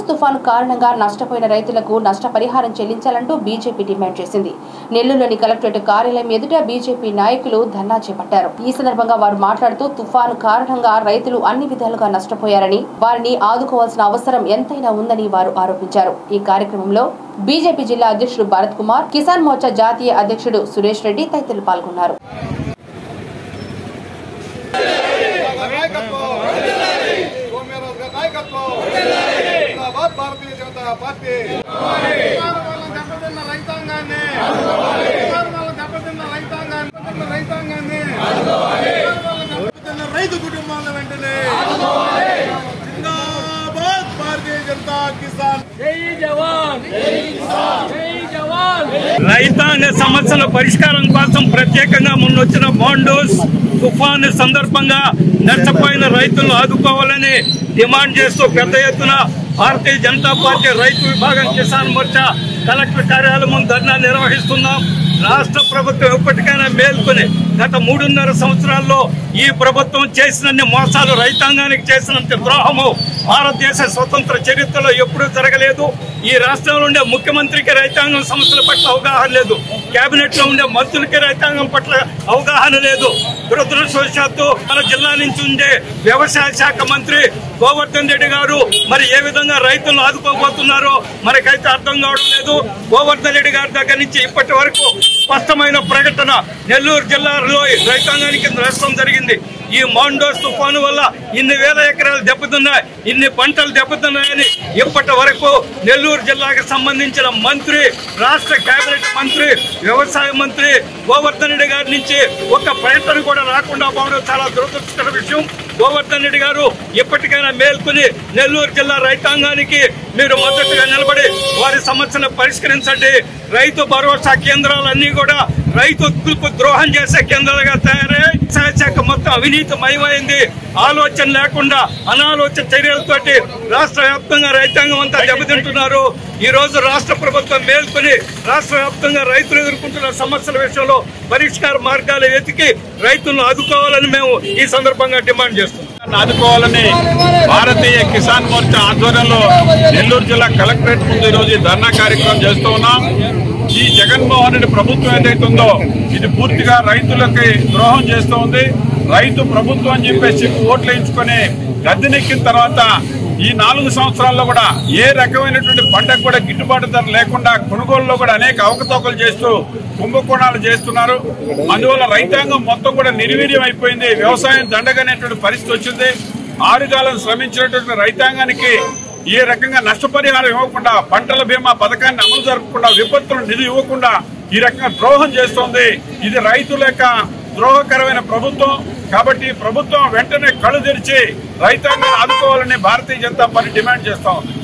Mandous తుఫాను కారణంగా నష్టపోయిన రైతులకు నష్టపరిహారం చెల్లించాలంటూ బీజేపీ డిమాండ్ చేసింది నెల్లూరులోని కలెక్టరేట్ కార్యాలయం ఎదుట బీజేపీ నాయకులు ధర్నా చేపట్టారు ఈ సందర్భంగా వారు మాట్లాడుతూ తుఫాను కారణంగా రైతులు అన్ని విధాలుగా నష్టపోయారని వారిని ఆదుకోవాల్సిన అవసరం ఎంతైనా ఉందని వారు ఆరోపించారు ఈ కార్యక్రమంలో బీజేపీ జిల్లా అధ్యక్షుడు భరత్ కుమార్ కిసాన్ మోర్చా జాతీయ అధ్యక్షుడు సురేష్ రెడ్డి తదితరులు పాల్గొన్నారు నాయకత్వం సోమ్యరాజు గారి నాయకత్వం జిందాబాద్ భారతీయ జనతా పార్టీ తుఫాను వల్ల దెబ్బతిన్న రైతాంగాన్ని తుఫాను వల్ల దెబ్బతిన్న రైతాంగాన్ని దెబ్బతిన్న రైతాంగాన్ని తుఫాను వల్ల దెబ్బతిన్న రైతు కుటుంబాల వెంటనే జిందాబాద్ భారతీయ జనతా కిసాన్ రైతాంగ సమస్యల పరిష్కారం కోసం ప్రత్యేకంగా మొన్నొచ్చిన మాండోస్ తుఫాను సందర్భంగా నష్టపోయిన రైతులను ఆదుకోవాలని డిమాండ్ చేస్తూ పెద్ద ఎత్తున భారతీయ జనతా పార్టీ రైతు విభాగం కిసాన్ మోర్చా కలెక్టర్ కార్యాలయం ముందు ధర్నా నిర్వహిస్తున్నాం రాష్ట్ర ప్రభుత్వం ఎప్పటికైనా మేల్కొని గత మూడున్నర సంవత్సరాల్లో ఈ ప్రభుత్వం చేసినన్ని మోసాలు రైతాంగానికి చేసినంత ద్రోహము భారతదేశ స్వతంత్ర చరిత్రలో ఎప్పుడూ జరగలేదు ఈ రాష్ట్రంలో ఉండే ముఖ్యమంత్రికి రైతాంగం సమస్యల పట్ల అవగాహన లేదు కేబినెట్ లో ఉండే మంత్రులకి రైతాంగం పట్ల అవగాహన లేదు దురదృష్టవశాత్తు మన జిల్లా నుంచి ఉండే వ్యవసాయ శాఖ మంత్రి గోవర్ధన్ రెడ్డి గారు మరి ఏ విధంగా రైతులను ఆదుకోబోతున్నారో మనకైతే అర్థం కావడం లేదు గోవర్ధన్ రెడ్డి గారి దగ్గర నుంచి ఇప్పటి వరకు స్పష్టమైన ప్రకటన నెల్లూరు జిల్లాలో రైతాంగానికి నష్టం జరిగింది ఈ మాండోస్ తుఫాను వల్ల ఇన్ని వేల ఎకరాలు దెబ్బతిన్నాయి ఇన్ని పంటలు దెబ్బతిన్నాయని ఇప్పటి వరకు నెల్లూరు జిల్లాకు సంబంధించిన మంత్రి రాష్ట్ర కేబినెట్ మంత్రి వ్యవసాయ మంత్రి గోవర్ధన్ రెడ్డి గారి నుంచి ఒక ప్రయత్నం కూడా రాకుండా పోవడం చాలా దురదృష్టకర విషయం గోవర్ధన్ రెడ్డి గారు ఇప్పటికైనా మేల్కొని నెల్లూరు జిల్లా రైతాంగానికి మీరు మద్దతుగా నిలబడి వారి సమస్యను పరిష్కరించండి రైతు భరోసా కేంద్రాలన్నీ కూడా రైతులకు ద్రోహం చేసే కేంద్రాలుగా తయారై వ్యవసాయ శాఖ మొత్తం అవినీతి మయమైంది ఆలోచన లేకుండా అనాలోచన చర్యలతోటి రాష్ట్ర వ్యాప్తంగా రైతాంగం అంతా దెబ్బతింటున్నారు ఈ రోజు రాష్ట్ర ప్రభుత్వం మేల్కొని రాష్ట్ర వ్యాప్తంగా రైతులు ఎదుర్కొంటున్న సమస్యల విషయంలో పరిష్కార మార్గాలు వెతికి రైతులను ఆదుకోవాలని మేము ఈ సందర్భంగా డిమాండ్ చేస్తున్నాం ఆదుకోవాలని భారతీయ కిసాన్ మోర్చా ఆధ్వర్యంలో నెల్లూరు జిల్లా కలెక్టరేట్ ముందు ఈరోజు ఈ ధర్నా కార్యక్రమం చేస్తూ ఉన్నాం ఈ జగన్మోహన్ రెడ్డి ప్రభుత్వం ఏదైతే ఉందో ఇది పూర్తిగా రైతులకి ద్రోహం చేస్తూ ఉంది రైతు ప్రభుత్వం అని చెప్పేసి ఓట్లు వేయించుకొని గద్దెనెక్కిన తర్వాత ఈ నాలుగు సంవత్సరాల్లో కూడా ఏ రకమైనటువంటి పంటకు కూడా గిట్టుబాటు ధర లేకుండా కొనుగోలులో కూడా అనేక అవకతవకలు చేస్తూ కుంభకోణాలు చేస్తున్నారు అందువల్ల రైతాంగం మొత్తం కూడా నిర్వీర్యం అయిపోయింది వ్యవసాయం దండగనేటువంటి పరిస్థితి వచ్చింది ఆరుగాలం శ్రమించినటువంటి రైతాంగానికి ఏ రకంగా నష్టపరిహారం ఇవ్వకుండా పంటల బీమా పథకాన్ని అమలు జరపకుండా విపత్తులు నిధి ఇవ్వకుండా ఈ రకంగా ద్రోహం చేస్తోంది ఇది రైతుల యొక్క ద్రోహకరమైన ప్రభుత్వం కాబట్టి ఈ ప్రభుత్వం వెంటనే కళ్ళు తెరిచి రైతాంగాన్ని ఆదుకోవాలని భారతీయ జనతా పార్టీ డిమాండ్ చేస్తా ఉంది